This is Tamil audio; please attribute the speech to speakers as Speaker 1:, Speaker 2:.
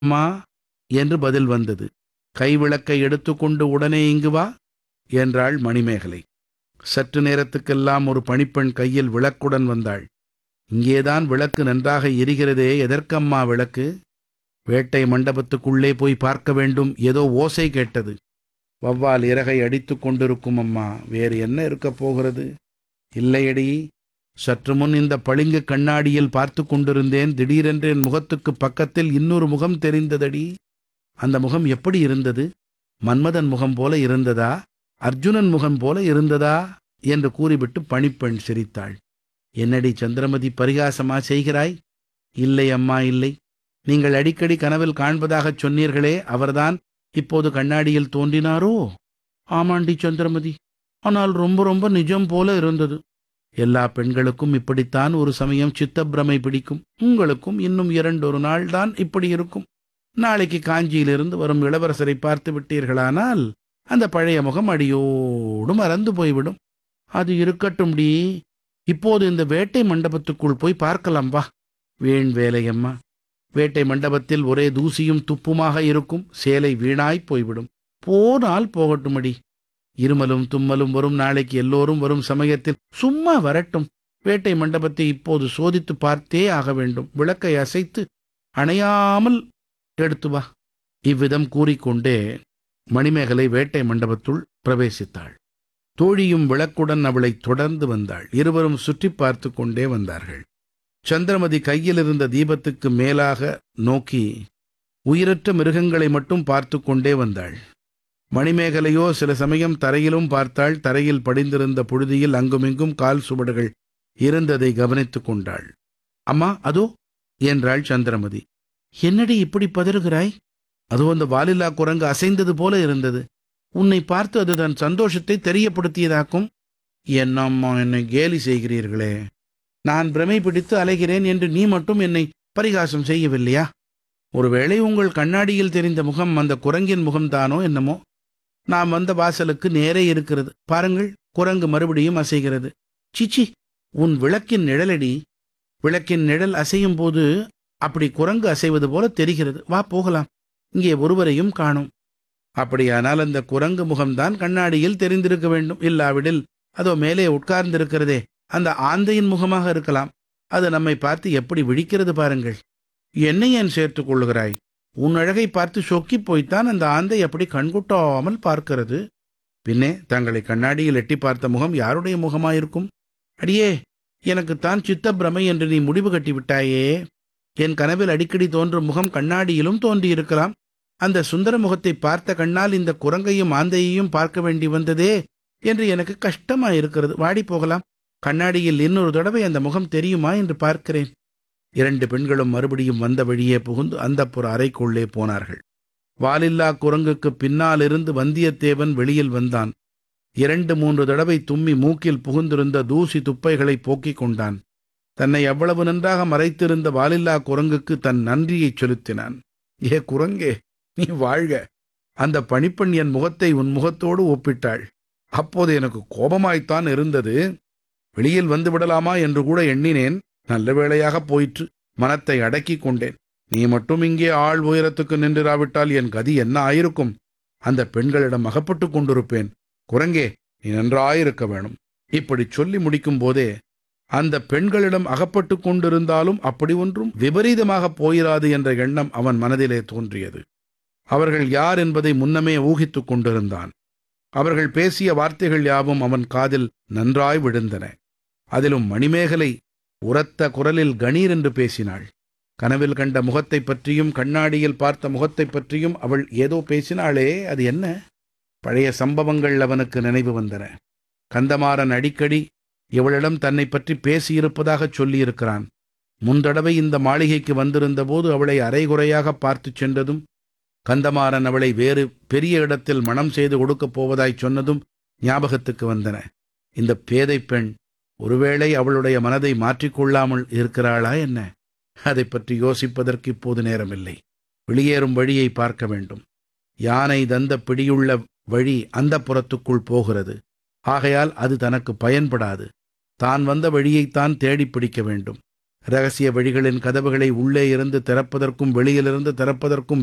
Speaker 1: அம்மா என்று பதில் வந்தது கைவிளக்கை எடுத்துக்கொண்டு உடனே இங்கு வா என்றாள் மணிமேகலை சற்று நேரத்துக்கெல்லாம் ஒரு பணிப்பெண் கையில் விளக்குடன் வந்தாள் இங்கேதான் விளக்கு நன்றாக எரிகிறதே எதற்கம்மா விளக்கு வேட்டை மண்டபத்துக்குள்ளே போய் பார்க்க வேண்டும் ஏதோ ஓசை கேட்டது வவ்வால் இறகை அடித்துக் கொண்டிருக்கும் அம்மா வேறு என்ன இருக்கப் போகிறது இல்லையடி சற்று முன் இந்த பளிங்கு கண்ணாடியில் பார்த்து கொண்டிருந்தேன் திடீரென்று என் முகத்துக்கு பக்கத்தில் இன்னொரு முகம் தெரிந்ததடி அந்த முகம் எப்படி இருந்தது மன்மதன் முகம் போல இருந்ததா அர்ஜுனன் முகம் போல இருந்ததா என்று கூறிவிட்டு பணிப்பெண் சிரித்தாள் என்னடி சந்திரமதி பரிகாசமா செய்கிறாய் இல்லை அம்மா இல்லை நீங்கள் அடிக்கடி கனவில் காண்பதாகச் சொன்னீர்களே அவர்தான் இப்போது கண்ணாடியில் தோன்றினாரோ ஆமாண்டி சந்திரமதி ஆனால் ரொம்ப ரொம்ப நிஜம் போல இருந்தது எல்லா பெண்களுக்கும் இப்படித்தான் ஒரு சமயம் சித்தப்பிரமை பிடிக்கும் உங்களுக்கும் இன்னும் இரண்டொரு நாள் தான் இப்படி இருக்கும் நாளைக்கு காஞ்சியிலிருந்து வரும் இளவரசரை பார்த்து விட்டீர்களானால் அந்த பழைய முகம் அடியோடு மறந்து போய்விடும் அது இருக்கட்டும் டி இப்போது இந்த வேட்டை மண்டபத்துக்குள் போய் பார்க்கலாம் வா வீண் வேலையம்மா வேட்டை மண்டபத்தில் ஒரே தூசியும் துப்புமாக இருக்கும் சேலை வீணாய் போய்விடும் போனால் போகட்டுமடி இருமலும் தும்மலும் வரும் நாளைக்கு எல்லோரும் வரும் சமயத்தில் சும்மா வரட்டும் வேட்டை மண்டபத்தை இப்போது சோதித்து பார்த்தே ஆக வேண்டும் விளக்கை அசைத்து அணையாமல் எடுத்து வா இவ்விதம் கூறிக்கொண்டே மணிமேகலை வேட்டை மண்டபத்துள் பிரவேசித்தாள் தோழியும் விளக்குடன் அவளை தொடர்ந்து வந்தாள் இருவரும் சுற்றி பார்த்து கொண்டே வந்தார்கள் சந்திரமதி கையில் இருந்த தீபத்துக்கு மேலாக நோக்கி உயிரற்ற மிருகங்களை மட்டும் பார்த்து கொண்டே வந்தாள் மணிமேகலையோ சில சமயம் தரையிலும் பார்த்தாள் தரையில் படிந்திருந்த புழுதியில் அங்குமிங்கும் கால் சுவடுகள் இருந்ததை கவனித்துக் கொண்டாள் அம்மா அதோ என்றாள் சந்திரமதி என்னடி இப்படி பதறுகிறாய் அதோ அந்த வாலில்லா குரங்கு அசைந்தது போல இருந்தது உன்னை பார்த்து அது தன் சந்தோஷத்தை தெரியப்படுத்தியதாக்கும் என்னம்மா என்னை கேலி செய்கிறீர்களே நான் பிரமை பிடித்து அலைகிறேன் என்று நீ மட்டும் என்னை பரிகாசம் செய்யவில்லையா ஒருவேளை உங்கள் கண்ணாடியில் தெரிந்த முகம் அந்த குரங்கின் முகம்தானோ என்னமோ நாம் வந்த வாசலுக்கு நேரே இருக்கிறது பாருங்கள் குரங்கு மறுபடியும் அசைகிறது சிச்சி உன் விளக்கின் நிழலடி விளக்கின் நிழல் அசையும் போது அப்படி குரங்கு அசைவது போல தெரிகிறது வா போகலாம் இங்கே ஒருவரையும் காணோம் அப்படியானால் அந்த குரங்கு முகம்தான் கண்ணாடியில் தெரிந்திருக்க வேண்டும் இல்லாவிடில் அதோ மேலே உட்கார்ந்திருக்கிறதே அந்த ஆந்தையின் முகமாக இருக்கலாம் அது நம்மை பார்த்து எப்படி விழிக்கிறது பாருங்கள் என்னை ஏன் சேர்த்துக் கொள்ளுகிறாய் உன் அழகை பார்த்து சொக்கிப் போய்த்தான் அந்த ஆந்தை அப்படி கண்குட்டாமல் பார்க்கிறது பின்னே தங்களை கண்ணாடியில் எட்டி பார்த்த முகம் யாருடைய முகமாயிருக்கும் அடியே எனக்குத்தான் சித்தப்பிரமை என்று நீ முடிவு கட்டி விட்டாயே என் கனவில் அடிக்கடி தோன்றும் முகம் கண்ணாடியிலும் தோன்றியிருக்கலாம் அந்த சுந்தர முகத்தை பார்த்த கண்ணால் இந்த குரங்கையும் ஆந்தையையும் பார்க்க வேண்டி வந்ததே என்று எனக்கு கஷ்டமாயிருக்கிறது வாடி போகலாம் கண்ணாடியில் இன்னொரு தடவை அந்த முகம் தெரியுமா என்று பார்க்கிறேன் இரண்டு பெண்களும் மறுபடியும் வந்த வழியே புகுந்து அந்தப்புற அறைக்குள்ளே போனார்கள் வாலில்லா குரங்குக்கு பின்னாலிருந்து வந்தியத்தேவன் வெளியில் வந்தான் இரண்டு மூன்று தடவை தும்மி மூக்கில் புகுந்திருந்த தூசி துப்பைகளை போக்கிக் கொண்டான் தன்னை அவ்வளவு நன்றாக மறைத்திருந்த வாலில்லா குரங்குக்கு தன் நன்றியைச் செலுத்தினான் ஏ குரங்கே நீ வாழ்க அந்த பணிப்பெண் என் முகத்தை உன் முகத்தோடு ஒப்பிட்டாள் அப்போது எனக்கு கோபமாய்த்தான் இருந்தது வெளியில் வந்து விடலாமா என்று கூட எண்ணினேன் நல்ல வேளையாக போயிற்று மனத்தை அடக்கிக் கொண்டேன் நீ மட்டும் இங்கே ஆள் உயரத்துக்கு நின்றிராவிட்டால் என் கதி என்ன ஆயிருக்கும் அந்த பெண்களிடம் அகப்பட்டுக் கொண்டிருப்பேன் குரங்கே நீ நன்றாயிருக்க வேணும் இப்படி சொல்லி முடிக்கும் போதே அந்த பெண்களிடம் அகப்பட்டு கொண்டிருந்தாலும் அப்படி ஒன்றும் விபரீதமாக போயிராது என்ற எண்ணம் அவன் மனதிலே தோன்றியது அவர்கள் யார் என்பதை முன்னமே ஊகித்துக் கொண்டிருந்தான் அவர்கள் பேசிய வார்த்தைகள் யாவும் அவன் காதில் நன்றாய் விழுந்தன அதிலும் மணிமேகலை உரத்த குரலில் கணீர் என்று பேசினாள் கனவில் கண்ட முகத்தைப் பற்றியும் கண்ணாடியில் பார்த்த முகத்தைப் பற்றியும் அவள் ஏதோ பேசினாளே அது என்ன பழைய சம்பவங்கள் அவனுக்கு நினைவு வந்தன கந்தமாறன் அடிக்கடி இவளிடம் தன்னை பற்றி பேசியிருப்பதாகச் சொல்லியிருக்கிறான் முந்தடவை இந்த மாளிகைக்கு வந்திருந்த போது அவளை அரைகுறையாக பார்த்துச் சென்றதும் கந்தமாறன் அவளை வேறு பெரிய இடத்தில் மணம் செய்து கொடுக்கப் போவதாய் சொன்னதும் ஞாபகத்துக்கு வந்தன இந்த பேதை பெண் ஒருவேளை அவளுடைய மனதை மாற்றிக்கொள்ளாமல் இருக்கிறாளா என்ன அதை பற்றி யோசிப்பதற்கு இப்போது நேரமில்லை வெளியேறும் வழியை பார்க்க வேண்டும் யானை தந்த பிடியுள்ள வழி அந்த புறத்துக்குள் போகிறது ஆகையால் அது தனக்கு பயன்படாது தான் வந்த வழியைத்தான் தேடி பிடிக்க வேண்டும் ரகசிய வழிகளின் கதவுகளை உள்ளே இருந்து திறப்பதற்கும் வெளியிலிருந்து திறப்பதற்கும்